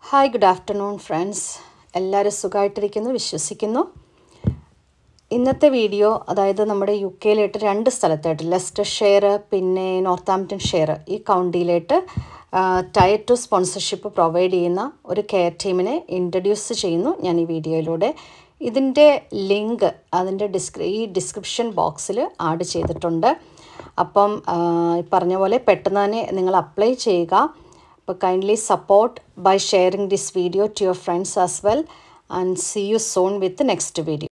hi good afternoon friends എല്ലാവരും സുഖമായിട്ടിരിക്കുന്നു വിശ്വസിക്കുന്നു ഇന്നത്തെ വീഡിയോ അതായത് നമ്മുടെ യു കെയിലായിട്ട് രണ്ട് സ്ഥലത്തായിട്ട് ലെസ്റ്റർ ഷെയർ പിന്നെ നോർത്താംപ്റ്റൺ ഷെയർ ഈ കൗണ്ടിയിലായിട്ട് ടയർ ടു സ്പോൺസർഷിപ്പ് പ്രൊവൈഡ് ചെയ്യുന്ന ഒരു കെയർ ടീമിനെ ഇൻട്രൊഡ്യൂസ് ചെയ്യുന്നു ഞാൻ ഈ വീഡിയോയിലൂടെ ഇതിൻ്റെ ലിങ്ക് അതിൻ്റെ ഡിസ്ക്രി ഈ ഡിസ്ക്രിപ്ഷൻ ബോക്സിൽ ആഡ് ചെയ്തിട്ടുണ്ട് അപ്പം പറഞ്ഞ പോലെ പെട്ടെന്ന് തന്നെ നിങ്ങൾ അപ്ലൈ ചെയ്യുക അപ്പോൾ kindly support by sharing this video to your friends as well and see you soon with next video